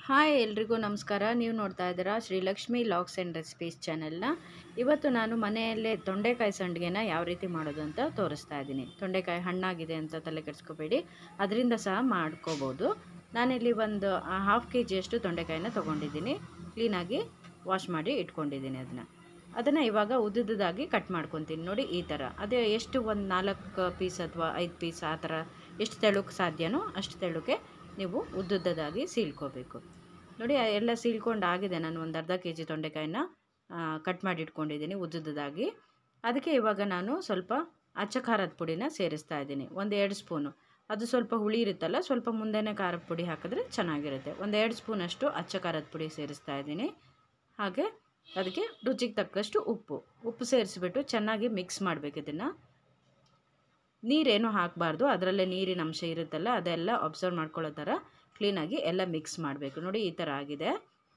hi ಎಲ್ರಿಗೂ ನಮಸ್ಕಾರ ನೀವು ನೋಡ್ತಾ ಇದ್ದೀರಾ ಶ್ರೀಲಕ್ಷ್ಮಿ ಲಾಕ್ಸ್ ಆ್ಯಂಡ್ ರೆಸಿಪೀಸ್ ಚಾನೆಲ್ನ ಇವತ್ತು ನಾನು ಮನೆಯಲ್ಲೇ ತೊಂಡೆಕಾಯಿ ಸಂಡಿಗೆನ ಯಾವ ರೀತಿ ಮಾಡೋದು ಅಂತ ತೋರಿಸ್ತಾ ಇದ್ದೀನಿ ತೊಂಡೆಕಾಯಿ ಹಣ್ಣಾಗಿದೆ ಅಂತ ತಲೆ ಕೆಡಿಸ್ಕೋಬೇಡಿ ಅದರಿಂದ ಸಹ ಮಾಡ್ಕೋಬೋದು ನಾನಿಲ್ಲಿ ಒಂದು ಹಾಫ್ ಕೆ ಜಿಯಷ್ಟು ತೊಂಡೆಕಾಯಿನ ತೊಗೊಂಡಿದ್ದೀನಿ ಕ್ಲೀನಾಗಿ ವಾಶ್ ಮಾಡಿ ಇಟ್ಕೊಂಡಿದ್ದೀನಿ ಅದನ್ನು ಅದನ್ನು ಇವಾಗ ಉದ್ದುದಾಗಿ ಕಟ್ ಮಾಡ್ಕೊತೀನಿ ನೋಡಿ ಈ ಥರ ಅದೇ ಎಷ್ಟು ಒಂದು ನಾಲ್ಕು ಪೀಸ್ ಅಥವಾ ಐದು ಪೀಸ್ ಆ ಥರ ಎಷ್ಟು ತೆಳುಕ್ಕೆ ಸಾಧ್ಯನೋ ಅಷ್ಟು ತೆಳುಕ್ಕೆ ನೀವು ಉದ್ದುದ್ದದಾಗಿ ಸೀಳ್ಕೋಬೇಕು ನೋಡಿ ಎಲ್ಲ ಸೀಳ್ಕೊಂಡು ಆಗಿದೆ ನಾನು ಒಂದು ಅರ್ಧ ಕೆ ಜಿ ತೊಂಡೆಕಾಯಿನ ಕಟ್ ಮಾಡಿ ಇಟ್ಕೊಂಡಿದ್ದೀನಿ ಉದ್ದುದ್ದದಾಗಿ ಅದಕ್ಕೆ ಇವಾಗ ನಾನು ಸ್ವಲ್ಪ ಅಚ್ಚ ಖಾರದ ಪುಡಿನ ಸೇರಿಸ್ತಾ ಇದ್ದೀನಿ ಒಂದು ಎರಡು ಸ್ಪೂನು ಅದು ಸ್ವಲ್ಪ ಹುಳಿ ಇರುತ್ತಲ್ಲ ಸ್ವಲ್ಪ ಮುಂದೆನೇ ಖಾರದ ಪುಡಿ ಹಾಕಿದ್ರೆ ಚೆನ್ನಾಗಿರುತ್ತೆ ಒಂದು ಎರಡು ಸ್ಪೂನಷ್ಟು ಅಚ್ಚ ಖಾರದ ಪುಡಿ ಸೇರಿಸ್ತಾ ಇದ್ದೀನಿ ಹಾಗೆ ಅದಕ್ಕೆ ರುಚಿಗೆ ತಕ್ಕಷ್ಟು ಉಪ್ಪು ಉಪ್ಪು ಸೇರಿಸ್ಬಿಟ್ಟು ಚೆನ್ನಾಗಿ ಮಿಕ್ಸ್ ಮಾಡಬೇಕು ಇದನ್ನು ನೀರೇನು ಹಾಕಬಾರ್ದು ಅದರಲ್ಲೇ ನೀರಿನ ಅಂಶ ಇರುತ್ತಲ್ಲ ಅದೆಲ್ಲ ಅಬ್ಸರ್ವ್ ಮಾಡ್ಕೊಳ್ಳೋ ಥರ ಕ್ಲೀನಾಗಿ ಎಲ್ಲ ಮಿಕ್ಸ್ ಮಾಡಬೇಕು ನೋಡಿ ಈ ಥರ ಆಗಿದೆ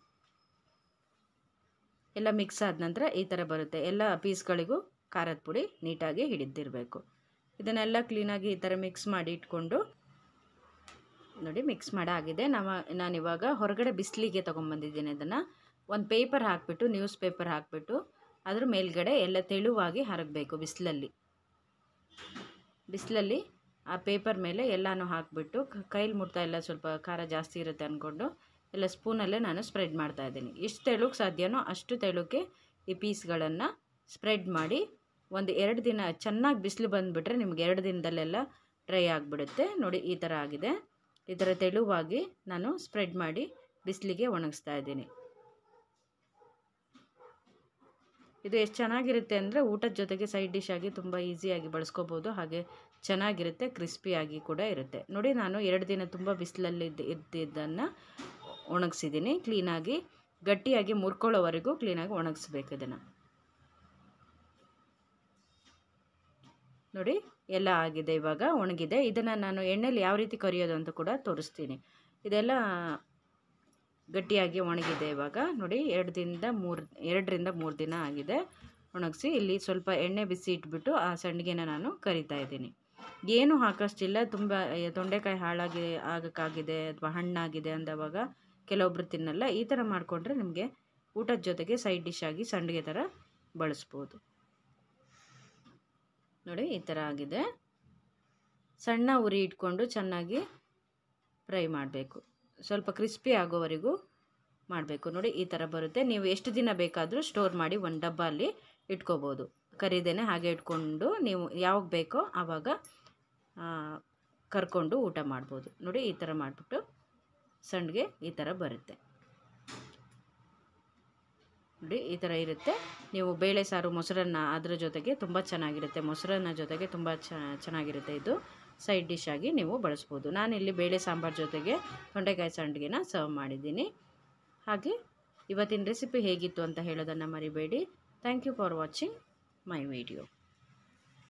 ಎಲ್ಲ ಮಿಕ್ಸ್ ಆದ ನಂತರ ಈ ಥರ ಬರುತ್ತೆ ಎಲ್ಲ ಪೀಸ್ಗಳಿಗೂ ಖಾರದ ಪುಡಿ ನೀಟಾಗಿ ಹಿಡಿದಿರಬೇಕು ಇದನ್ನೆಲ್ಲ ಕ್ಲೀನಾಗಿ ಈ ಥರ ಮಿಕ್ಸ್ ಮಾಡಿ ಇಟ್ಕೊಂಡು ನೋಡಿ ಮಿಕ್ಸ್ ಮಾಡಾಗಿದೆ ನಾವು ನಾನಿವಾಗ ಹೊರಗಡೆ ಬಿಸಿಲಿಗೆ ತೊಗೊಂಬಂದಿದ್ದೀನಿ ಅದನ್ನು ಒಂದು ಪೇಪರ್ ಹಾಕಿಬಿಟ್ಟು ನ್ಯೂಸ್ ಪೇಪರ್ ಹಾಕಿಬಿಟ್ಟು ಅದ್ರ ಮೇಲ್ಗಡೆ ಎಲ್ಲ ತೆಳುವಾಗಿ ಹರಗಬೇಕು ಬಿಸಿಲಲ್ಲಿ ಬಿಸಿಲಲ್ಲಿ ಆ ಪೇಪರ್ ಮೇಲೆ ಎಲ್ಲನೂ ಹಾಕಿಬಿಟ್ಟು ಕೈಲಿ ಮುಟ್ತಾ ಎಲ್ಲ ಸ್ವಲ್ಪ ಖಾರ ಜಾಸ್ತಿ ಇರುತ್ತೆ ಅಂದ್ಕೊಂಡು ಎಲ್ಲ ಸ್ಪೂನಲ್ಲೇ ನಾನು ಸ್ಪ್ರೆಡ್ ಮಾಡ್ತಾ ಇದ್ದೀನಿ ಎಷ್ಟು ತೆಳುಗೆ ಸಾಧ್ಯನೋ ಅಷ್ಟು ತೆಳುಕ್ಕೆ ಈ ಪೀಸ್ಗಳನ್ನು ಸ್ಪ್ರೆಡ್ ಮಾಡಿ ಒಂದು ಎರಡು ದಿನ ಚೆನ್ನಾಗಿ ಬಿಸಿಲು ಬಂದುಬಿಟ್ರೆ ನಿಮ್ಗೆ ಎರಡು ದಿನದಲ್ಲೆಲ್ಲ ಡ್ರೈ ಆಗಿಬಿಡುತ್ತೆ ನೋಡಿ ಈ ಥರ ಆಗಿದೆ ಈ ಥರ ತೆಳುವಾಗಿ ನಾನು ಸ್ಪ್ರೆಡ್ ಮಾಡಿ ಬಿಸಿಲಿಗೆ ಒಣಗಿಸ್ತಾ ಇದ್ದೀನಿ ಇದು ಎಷ್ಟು ಚೆನ್ನಾಗಿರುತ್ತೆ ಅಂದರೆ ಊಟದ ಜೊತೆಗೆ ಸೈಡ್ ಡಿಶ್ ಆಗಿ ತುಂಬ ಈಸಿಯಾಗಿ ಬಳಸ್ಕೋಬೋದು ಹಾಗೆ ಚೆನ್ನಾಗಿರುತ್ತೆ ಕ್ರಿಸ್ಪಿಯಾಗಿ ಕೂಡ ಇರುತ್ತೆ ನೋಡಿ ನಾನು ಎರಡು ದಿನ ತುಂಬ ಬಿಸಿಲಲ್ಲಿ ಇದ್ದಿದ್ದನ್ನು ಒಣಗಿಸಿದ್ದೀನಿ ಕ್ಲೀನಾಗಿ ಗಟ್ಟಿಯಾಗಿ ಮುರ್ಕೊಳ್ಳೋವರೆಗೂ ಕ್ಲೀನಾಗಿ ಒಣಗಿಸ್ಬೇಕು ಇದನ್ನು ನೋಡಿ ಎಲ್ಲ ಆಗಿದೆ ಇವಾಗ ಒಣಗಿದೆ ಇದನ್ನು ನಾನು ಎಣ್ಣೆಲಿ ಯಾವ ರೀತಿ ಕರಿಯೋದು ಅಂತ ಕೂಡ ತೋರಿಸ್ತೀನಿ ಇದೆಲ್ಲ ಗಟ್ಟಿಯಾಗಿ ಒಣಗಿದೆ ಇವಾಗ ನೋಡಿ ಎರಡು ದಿನದ ಮೂರು ಎರಡರಿಂದ ಮೂರು ದಿನ ಆಗಿದೆ ಒಣಗಿಸಿ ಇಲ್ಲಿ ಸ್ವಲ್ಪ ಎಣ್ಣೆ ಬಿಸಿ ಇಟ್ಬಿಟ್ಟು ಆ ಸಂಡಿಗೆನ ನಾನು ಕರಿತಾ ಇದ್ದೀನಿ ಏನು ಹಾಕೋಷ್ಟಿಲ್ಲ ತುಂಬ ತೊಂಡೆಕಾಯಿ ಹಾಳಾಗಿ ಆಗೋಕ್ಕಾಗಿದೆ ಅಥವಾ ಹಣ್ಣಾಗಿದೆ ಅಂದವಾಗ ಕೆಲವೊಬ್ರು ತಿನ್ನಲ್ಲ ಈ ಥರ ಮಾಡಿಕೊಂಡ್ರೆ ನಿಮಗೆ ಊಟದ ಜೊತೆಗೆ ಸೈಡ್ ಡಿಶ್ ಆಗಿ ಸಂಡಿಗೆ ಥರ ಬಳಸ್ಬೋದು ನೋಡಿ ಈ ಥರ ಆಗಿದೆ ಸಣ್ಣ ಉರಿ ಇಟ್ಕೊಂಡು ಚೆನ್ನಾಗಿ ಫ್ರೈ ಮಾಡಬೇಕು ಸ್ವಲ್ಪ ಕ್ರಿಸ್ಪಿ ಆಗೋವರೆಗೂ ಮಾಡಬೇಕು ನೋಡಿ ಈ ಥರ ಬರುತ್ತೆ ನೀವು ಎಷ್ಟು ದಿನ ಬೇಕಾದರೂ ಸ್ಟೋರ್ ಮಾಡಿ ಒಂದು ಡಬ್ಬಲ್ಲಿ ಇಟ್ಕೋಬೋದು ಕರಿದೇನೆ ಹಾಗೆ ಇಟ್ಕೊಂಡು ನೀವು ಯಾವಾಗ ಬೇಕೋ ಆವಾಗ ಕರ್ಕೊಂಡು ಊಟ ಮಾಡ್ಬೋದು ನೋಡಿ ಈ ಥರ ಮಾಡಿಬಿಟ್ಟು ಸಂಡಿಗೆ ಈ ಥರ ಬರುತ್ತೆ ನೋಡಿ ಈ ಥರ ಇರುತ್ತೆ ನೀವು ಬೇಳೆ ಸಾರು ಮೊಸರನ್ನ ಅದರ ಜೊತೆಗೆ ತುಂಬ ಚೆನ್ನಾಗಿರುತ್ತೆ ಮೊಸರನ್ನ ಜೊತೆಗೆ ತುಂಬ ಚೆನ್ನಾಗಿರುತ್ತೆ ಇದು ಸೈಡ್ ಡಿಶ್ ಆಗಿ ನೀವು ಬಳಸ್ಬೋದು ನಾನಿಲ್ಲಿ ಬೇಳೆ ಸಾಂಬಾರು ಜೊತೆಗೆ ತೊಂಡೆಕಾಯಿ ಸಂಡಿಗೆನ ಸರ್ವ್ ಮಾಡಿದ್ದೀನಿ ಹಾಗೆ ಇವತ್ತಿನ ರೆಸಿಪಿ ಹೇಗಿತ್ತು ಅಂತ ಹೇಳೋದನ್ನು ಮರಿಬೇಡಿ thank you for watching my video